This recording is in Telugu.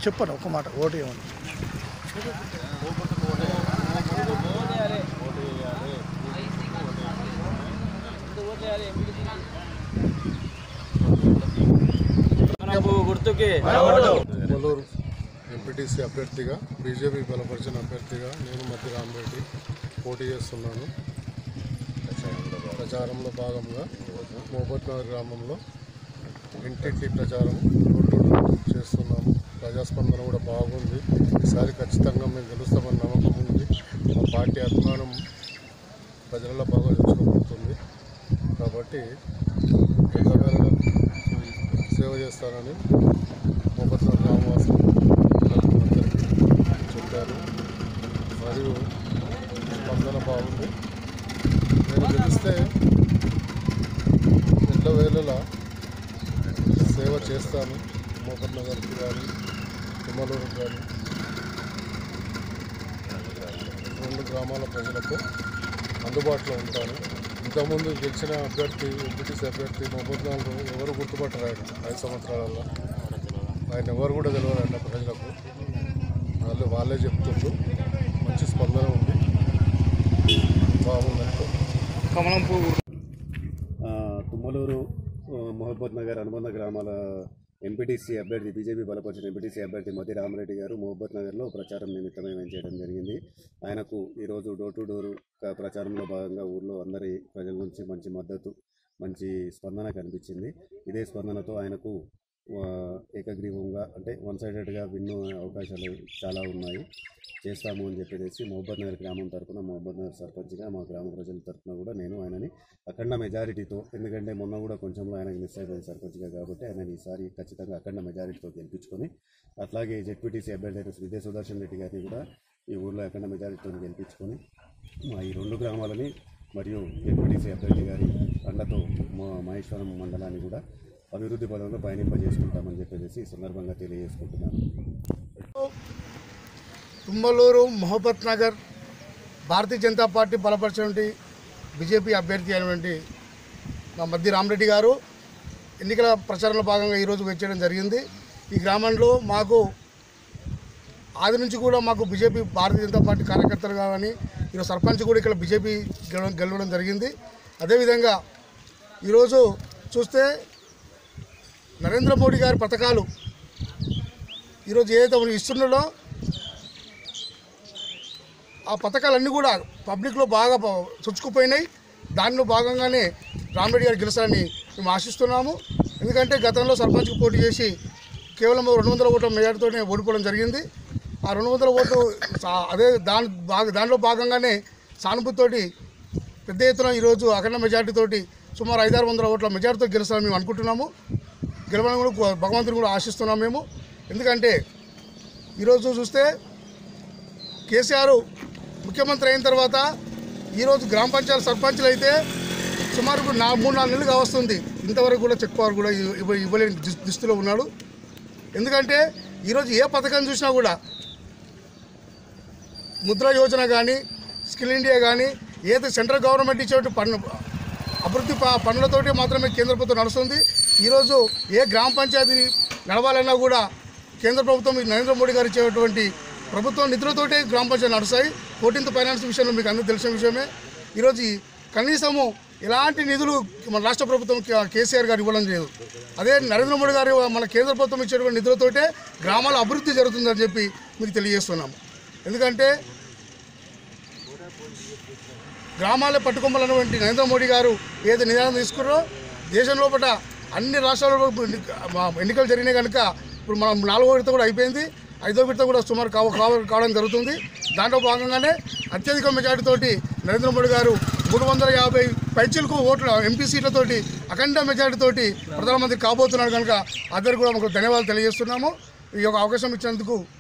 చెప్పను ఒక మాట ఓటు ఏమని గుర్తుకి కొల్లూరు ఎంపీటీసీ అభ్యర్థిగా బీజేపీ బలపరిచిన అభ్యర్థిగా నేను మధ్య రామరెడ్డి పోటీ చేస్తున్నాను ప్రచారంలో భాగంగా మోబత్నగర్ గ్రామంలో ఇంటింటి ప్రచారం రోడ్డు చేస్తున్నాము ప్రజాస్పందన కూడా బాగుంది ఈసారి ఖచ్చితంగా మేము గెలుస్తామని నమ్మకం ఉంది మా పార్టీ అభిమానం ప్రజలలో బాగా తెచ్చుకోబోతుంది కాబట్టి ఎల్లవేళలా సేవ చేస్తానని మొబత్ల గ్రామవాసులు అందరికీ చెప్పారు మరియు స్పందన బాగుంది నేను గెలిస్తే ఎల్లవేళలా సేవ చేస్తాను మోపత్ నగర్కి కానీ తిమ్మలూరుకి కానీ రెండు గ్రామాల ప్రజలకు అందుబాటులో ఉంటాను ఇంతకుముందు గెలిచిన అభ్యర్థి ఎంపీటీసీ అభ్యర్థి మొబైల్ ఎవరు గుర్తుపట్టరు ఆయన ఐదు సంవత్సరాలలో ఆయన ఎవరు కూడా తెలియదంట ప్రజలకు వాళ్ళు వాళ్ళే చెప్తుండ్రు మంచి స్పందన ఉంది బాగుందంటే కమలం పువ్వు ఆ, తుమ్మలూరు ఆ, మహబూబ్ నగర్ అనుబంధ గ్రామాల ఎంపీటీసీ అభ్యర్థి బీజేపీ బలపరిచిన ఎంపీటీసీ అభ్యర్థి మధ్య రామరెడ్డి గారు మహబూబ్ నగర్లో ప్రచారం నిమిత్తమై చేయడం జరిగింది ఆయనకు ఈరోజు డోర్ టు డోర్ క- ప్రచారంలో భాగంగా ఊర్లో అందరి ప్రజల నుంచి మంచి మద్దతు మంచి స్పందన కనిపించింది ఇదే స్పందనతో ఆయనకు ఆ, ఏకగ్రీవంగా అంటే వన్ సైడెడ్గా విన్ అవకాశాలు చాలా ఉన్నాయి చేస్తాము అని చెప్పేసి మహబూబ్ నగర్ గ్రామం తరఫున మహబూబ్ నగర్ సర్పంచ్గా మా గ్రామ ప్రజల తరఫున కూడా నేను ఆయనని అఖండ మెజారిటీతో ఎందుకంటే మొన్న కూడా కొంచెంలో ఆయనకి మిస్ అయిపోయింది సర్పంచ్గా కాబట్టి ఆయన ఈసారి ఖచ్చితంగా అఖండ మెజారిటీతో గెలిపించుకొని అట్లాగే జెడ్పీటీసీ అభ్యర్థి అయిన విజయ సుదర్శన్ రెడ్డి గారిని కూడా ఈ ఊర్లో అఖండ మెజారిటీతో గెలిపించుకొని మా ఈ రెండు గ్రామాలని మరియు జెడ్పీటీసీ అభ్యర్థి గారి అండతో మా మహేశ్వరం మండలాన్ని కూడా అభివృద్ధి పదంలో పయనింపజేసుకుంటామని చెప్పేసి ఈ సందర్భంగా తెలియజేసుకుంటున్నాను తుమ్మలూరు మహబత్ నగర్ భారతీయ జనతా పార్టీ బలపరిచినటువంటి బీజేపీ అభ్యర్థి అయినటువంటి మా మధ్య రామరెడ్డి గారు ఎన్నికల ప్రచారంలో భాగంగా ఈరోజు వచ్చేయడం జరిగింది ఈ గ్రామంలో మాకు ఆది నుంచి కూడా మాకు బీజేపీ భారతీయ జనతా పార్టీ కార్యకర్తలు కానీ ఈరోజు సర్పంచ్ కూడా ఇక్కడ బీజేపీ గెలవడం గెలవడం జరిగింది అదేవిధంగా ఈరోజు చూస్తే నరేంద్ర మోడీ గారి పథకాలు ఈరోజు ఏదైతే మనం ఇస్తున్నాడో ఆ పథకాలన్నీ కూడా పబ్లిక్లో బాగా ప- చొచ్చుకుపోయినాయి దానిలో భాగంగానే రామరెడ్డి గారు గెలుస్తారని మేము ఆశిస్తున్నాము ఎందుకంటే గతంలో సర్పంచ్కి పోటీ చేసి కేవలం రెండు వందల ఓట్ల మెజార్టీతోనే ఓడిపోవడం జరిగింది ఆ రెండు వందల ఓట్లు సా- అదే దాని భాగ దానిలో భాగంగానే సానుభూతితోటి పెద్ద ఎత్తున ఈరోజు అఖండ మెజార్టీతోటి సుమారు ఐదారు వందల ఓట్ల మెజార్టీతో గెలుస్తామని మేము అనుకుంటున్నాము గెలవాలని కూడా కో- భగవంతుని కూడా ఆశిస్తున్నాం మేము ఎందుకంటే ఈరోజు చూస్తే కేసీఆర్ ముఖ్యమంత్రి అయిన తర్వాత ఈరోజు గ్రామ పంచాయతీ సర్పంచులు అయితే సుమారు ఇప్పుడు నా మూడు నాలుగు నెలలుగా వస్తుంది ఇంతవరకు కూడా చెక్ పవర్ కూడా ఇవ్వ- ఇవ్వ ఇవ్వలేని దుస్- దుస్థితిలో ఉన్నాడు ఎందుకంటే ఈరోజు ఏ పథకం చూసినా కూడా ముద్ర యోజన కానీ స్కిల్ ఇండియా కానీ ఏదైతే సెంట్రల్ గవర్నమెంట్ ఇచ్చేటువంటి పన్ను అభివృద్ధి ప- పనులతోటి మాత్రమే కేంద్ర ప్రభుత్వం నడుస్తుంది ఈరోజు ఏ గ్రామ పంచాయతీని నడవాలన్నా కూడా కేంద్ర ప్రభుత్వం ఈ నరేంద్ర మోడీ గారు ఇచ్చేటువంటి ప్రభుత్వం నిధులతోటే గ్రామ పంచాయతీ నడుస్తాయి ఫోర్టీన్త్ ఫైనాన్స్ విషయంలో మీకు అందరూ తెలిసిన విషయమే ఈరోజు ఈ కనీసము ఎలాంటి నిధులు మన రాష్ట్ర ప్రభుత్వం కే- కేసీఆర్ గారు ఇవ్వడం లేదు అదే నరేంద్ర మోడీ గారు మన కేంద్ర ప్రభుత్వం ఇచ్చేటువంటి నిధులతోటే గ్రామాల అభివృద్ధి జరుగుతుందని చెప్పి మీకు తెలియజేస్తున్నాము ఎందుకంటే గ్రామాలే పట్టుకోవాలన్నటువంటి నరేంద్ర మోడీ గారు ఏది నిదానం తీసుకున్నారో దేశం లోపల అన్ని రాష్ట్రాల్లో ఎన్ని- మా ఎన్నికలు జరిగినాయి కనుక ఇప్పుడు మనం నాలుగో విడత కూడా అయిపోయింది ఐదో విడత కూడా సుమారు కావ కావ- కావడం జరుగుతుంది దాంట్లో భాగంగానే అత్యధిక మెజార్టీతోటి నరేంద్ర మోడీ గారు మూడు వందల యాభై పైచీలకు ఓట్ల ఎంపీ సీట్లతోటి అఖండ మెజార్టీతోటి ప్రధానమంత్రి కాబోతున్నారు కనుక అందరికీ కూడా మాకు ధన్యవాదాలు తెలియజేస్తున్నాము ఈ యొక్క అవకాశం ఇచ్చినందుకు